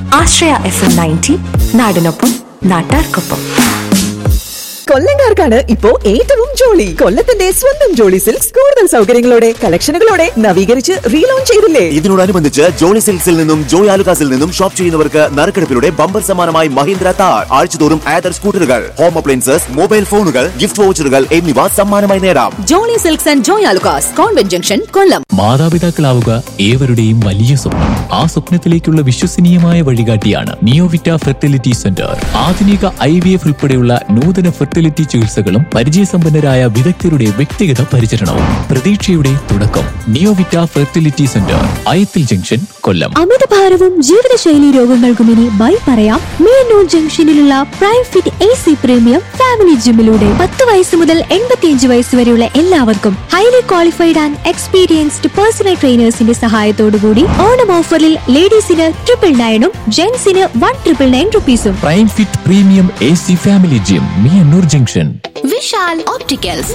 ആശ്രയ F M ninety നാടിനൊപ്പം നാട്ടാർക്കൊപ്പം കൊല്ലങ്കാർക്കാണ് ഇപ്പോ ഏറ്റവും ജോളി കൊല്ലത്തിന്റെ സ്വന്തം ജോളി സിൽക്സ് കൂടുതൽ സൗകര്യങ്ങളോടെ കളക്ഷനുകളോടെ നവീകരിച്ച് റീലോഞ്ച് ചെയ്തില്ലേ ഇതിനോടനുബന്ധിച്ച് ജോളി സിൽക്സിൽ നിന്നും ജോയ് ആലുകാസിൽ നിന്നും ഷോപ്പ് ചെയ്യുന്നവർക്ക് നറുക്കെടുപ്പിലൂടെ ബമ്പർ സമ്മാനമായി മഹീന്ദ്ര താർ ആഴ്ചതോറും ആദർ സ്കൂട്ടറുകൾ ഹോം അപ്ലയൻസസ് മൊബൈൽ ഫോണുകൾ ഗിഫ്റ്റ് വൗച്ചറുകൾ എന്നിവ സമ്മാനമായി നേടാം Jolly Silks and Joy Alukkas convent junction Kollam മാതാപിതാക്കളാവുക ഏവരുടെയും വലിയ സ്വപ്നം ആ സ്വപ്നത്തിലേക്കുള്ള വിശ്വസനീയമായ വഴികാട്ടിയാണ് നിയോവിറ്റ ഫെർട്ടിലിറ്റി സെന്റർ ആധുനിക ഐ വി എഫ് ഉൾപ്പെടെയുള്ള നൂതന ഫെർട്ടിലിറ്റി ചികിത്സകളും പരിചയസമ്പന്നരായ വിദഗ്ധരുടെ വ്യക്തിഗത പരിചരണവും പ്രതീക്ഷയുടെ തുടക്കം Neovita fertility centre Ayathil junction Kollam അമിതഭാരവും ജീവിതശൈലി രോഗങ്ങൾക്കും ഇനി ബൈ പറയാം മേനൂർ ജംഗ്ഷനിലുള്ള Prime Fit A C premium family ജിമ്മിലൂടെ പത്ത് വയസ്സ് മുതൽ എൺപത്തിയഞ്ച് വയസ്സ് വരെയുള്ള എല്ലാവർക്കും highly qualified and experienced personal ട്രെയിനേഴ്സിന്റെ സഹായത്തോടുകൂടി ഓണം ഓഫറിൽ ലേഡീസിന് ട്രിപ്പിൾ നയനും ജെന്റ്സിന് വൺ ട്രിപ്പിൾ നയൻ റുപ്പീസും Prime Fit premium A C family gym Miyannoor junction Vishal opticals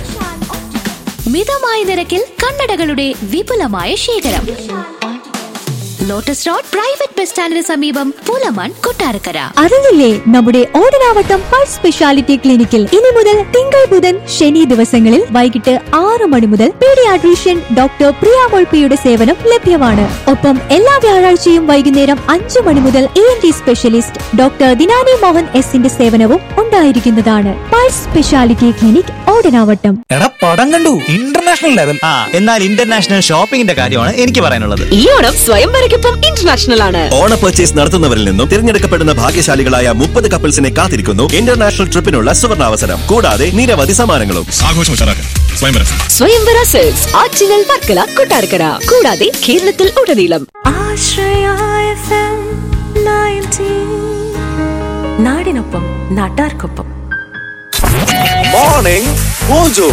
മിതമായ നിരക്കിൽ കണ്ണടകളുടെ വിപുലമായ ശേഖരം ലോട്ടസ് റോഡ് പ്രൈവറ്റ് ബസ് സ്റ്റാൻഡിന് സമീപം പൂലമൺ കൊട്ടാരക്കര അറിഞ്ഞില്ലേ നമ്മുടെ ഓടനാവട്ടം പൾസ് സ്പെഷ്യാലിറ്റി ക്ലിനിക്കിൽ ഇനി മുതൽ തിങ്കൾ ബുധൻ ശനി ദിവസങ്ങളിൽ വൈകിട്ട് ആറ് മണി മുതൽ പീഡിയാട്രീഷ്യൻ ഡോക്ടർ പ്രിയ മൊൾപ്പിയുടെ സേവനം ലഭ്യമാണ് ഒപ്പം എല്ലാ വ്യാഴാഴ്ചയും വൈകുന്നേരം അഞ്ചു മണി മുതൽ E N T specialist doctor Dinani Mohan എസിന്റെ സേവനവും ഉണ്ടായിരിക്കുന്നതാണ് പൾസ് സ്പെഷ്യാലിറ്റി ക്ലിനിക് ഓടനാവട്ടം എടാ പടം കണ്ടു ഇന്റർനാഷണൽ ലെവൽ ആ എന്നാൽ ഇന്റർനാഷണൽ ഷോപ്പിംഗിന്റെ കാര്യമാണ് എനിക്ക് പറയാനുള്ളത് ഈ ഓണം സ്വയംവരയ്ക്കൊപ്പം ഇന്റർനാഷണൽ ആണ് ഓണ പർച്ചേസ് നടത്തുന്നവരിൽ നിന്നും തിരഞ്ഞെടുക്കപ്പെടുന്ന ഭാഗ്യശാലികളായ മുപ്പത് കപ്പിൾസിനെ കാത്തിരിക്കുന്നു ഇന്റർനാഷണൽ ട്രിപ്പിനുള്ള സുവർണാവസരം കൂടാതെ നിരവധി സമ്മാനങ്ങളും ആഘോഷം ഉഷാറാക്കാൻ സ്വയംവരം സ്വയംവര സെൽസ് ആറ്റിങ്ങൽ വർക്കല കൊട്ടാരക്കര കൂടാതെ കേരളത്തിൽ ഉടനീളം ആശ്രയ എഫ് എം നയൻറ്റി നാടിനൊപ്പം നാട്ടാർക്കൊപ്പം മോർണിംഗ് മോജോ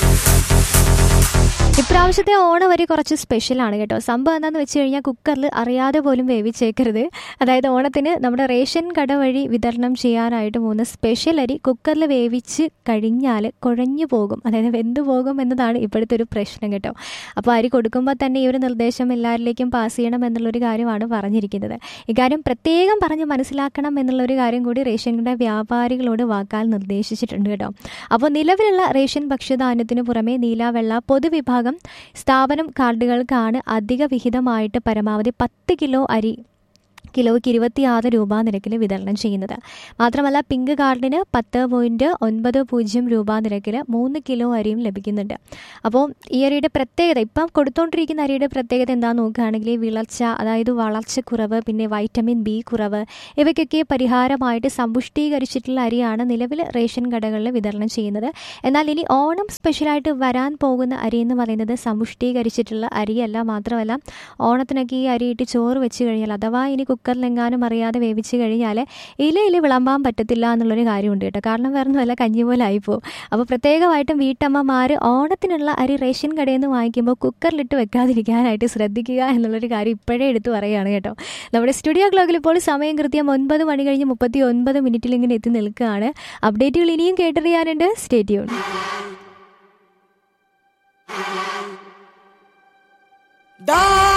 ഇപ്രാവശ്യത്തെ ഓണം വരെ കുറച്ച് സ്പെഷ്യലാണ് കേട്ടോ സംഭവം എന്താണെന്ന് വെച്ച് കഴിഞ്ഞാൽ കുക്കറിൽ അറിയാതെ പോലും വേവിച്ചേക്കരുത് അതായത് ഓണത്തിന് നമ്മുടെ റേഷൻ കട വഴി വിതരണം ചെയ്യാനായിട്ട് പോകുന്ന സ്പെഷ്യൽ അരി കുക്കറിൽ വേവിച്ച് കഴിഞ്ഞാൽ കുഴഞ്ഞു പോകും അതായത് വെന്തു പോകും എന്നതാണ് ഇപ്പോഴത്തെ ഒരു പ്രശ്നം കേട്ടോ അപ്പോൾ അരി കൊടുക്കുമ്പോൾ തന്നെ ഈ ഒരു നിർദ്ദേശം എല്ലാവരിലേക്കും പാസ് ചെയ്യണം എന്നുള്ളൊരു കാര്യമാണ് പറഞ്ഞിരിക്കുന്നത് ഇക്കാര്യം പ്രത്യേകം പറഞ്ഞ് മനസ്സിലാക്കണം എന്നുള്ളൊരു കാര്യം കൂടി റേഷൻ കട വ്യാപാരികളോട് വാക്കാൽ നിർദ്ദേശിച്ചിട്ടുണ്ട് കേട്ടോ അപ്പോൾ നിലവിലുള്ള റേഷൻ ഭക്ഷ്യധാന്യത്തിന് പുറമെ നീല വെള്ള പൊതുവിഭാഗം സ്ഥാപനം കാർഡുകൾക്കാണ് അധിക വിഹിതമായിട്ട് പരമാവധി പത്ത് കിലോ അരി കിലോയ്ക്ക് ഇരുപത്തിയാറ് രൂപ നിരക്കിൽ വിതരണം ചെയ്യുന്നത് മാത്രമല്ല പിങ്ക് കാർഡിന് പത്ത് പോയിൻറ്റ് ഒൻപത് പൂജ്യം രൂപ നിരക്കിൽ മൂന്ന് കിലോ അരിയും ലഭിക്കുന്നുണ്ട് അപ്പോൾ ഈ അരിയുടെ പ്രത്യേകത ഇപ്പം കൊടുത്തുകൊണ്ടിരിക്കുന്ന അരിയുടെ പ്രത്യേകത എന്താണെന്ന് നോക്കുകയാണെങ്കിൽ വിളർച്ച അതായത് വളർച്ചക്കുറവ് പിന്നെ വൈറ്റമിൻ ബി കുറവ് ഇവയ്ക്കൊക്കെ പരിഹാരമായിട്ട് സമ്പുഷ്ടീകരിച്ചിട്ടുള്ള അരിയാണ് നിലവിൽ റേഷൻ കടകളിൽ വിതരണം ചെയ്യുന്നത് എന്നാൽ ഇനി ഓണം സ്പെഷ്യലായിട്ട് വരാൻ പോകുന്ന അരി എന്ന് പറയുന്നത് സമ്പുഷ്ടീകരിച്ചിട്ടുള്ള അരിയല്ല മാത്രമല്ല ഓണത്തിനൊക്കെ ഈ അരിയിട്ട് ചോറ് വെച്ച് കഴിഞ്ഞാൽ അഥവാ ഇനി കുക്കറിലെങ്ങാനും അറിയാതെ വേവിച്ച് കഴിഞ്ഞാൽ ഇലയിൽ വിളമ്പാൻ പറ്റത്തില്ല എന്നുള്ളൊരു കാര്യമുണ്ട് കേട്ടോ കാരണം വേറെ ഒന്നുമല്ല കഞ്ഞി പോലെ ആയിപ്പോവും അപ്പോൾ പ്രത്യേകമായിട്ടും വീട്ടമ്മമാർ ഓണത്തിനുള്ള അരി റേഷൻ കടയിൽ നിന്ന് വാങ്ങിക്കുമ്പോൾ കുക്കറിലിട്ട് വെക്കാതിരിക്കാനായിട്ട് ശ്രദ്ധിക്കുക എന്നുള്ളൊരു കാര്യം ഇപ്പോഴേ എടുത്തു പറയുകയാണ് കേട്ടോ നമ്മുടെ സ്റ്റുഡിയോ ക്ലോക്കിൽ ഇപ്പോൾ സമയം കൃത്യം ഒൻപത് മണി കഴിഞ്ഞ് മുപ്പത്തി ഒൻപത് മിനിറ്റിൽ ഇങ്ങനെ എത്തി നിൽക്കുകയാണ് അപ്ഡേറ്റുകൾ ഇനിയും കേട്ടറിയാനുണ്ട് സ്റ്റേറ്റ്യൂൺ ദാ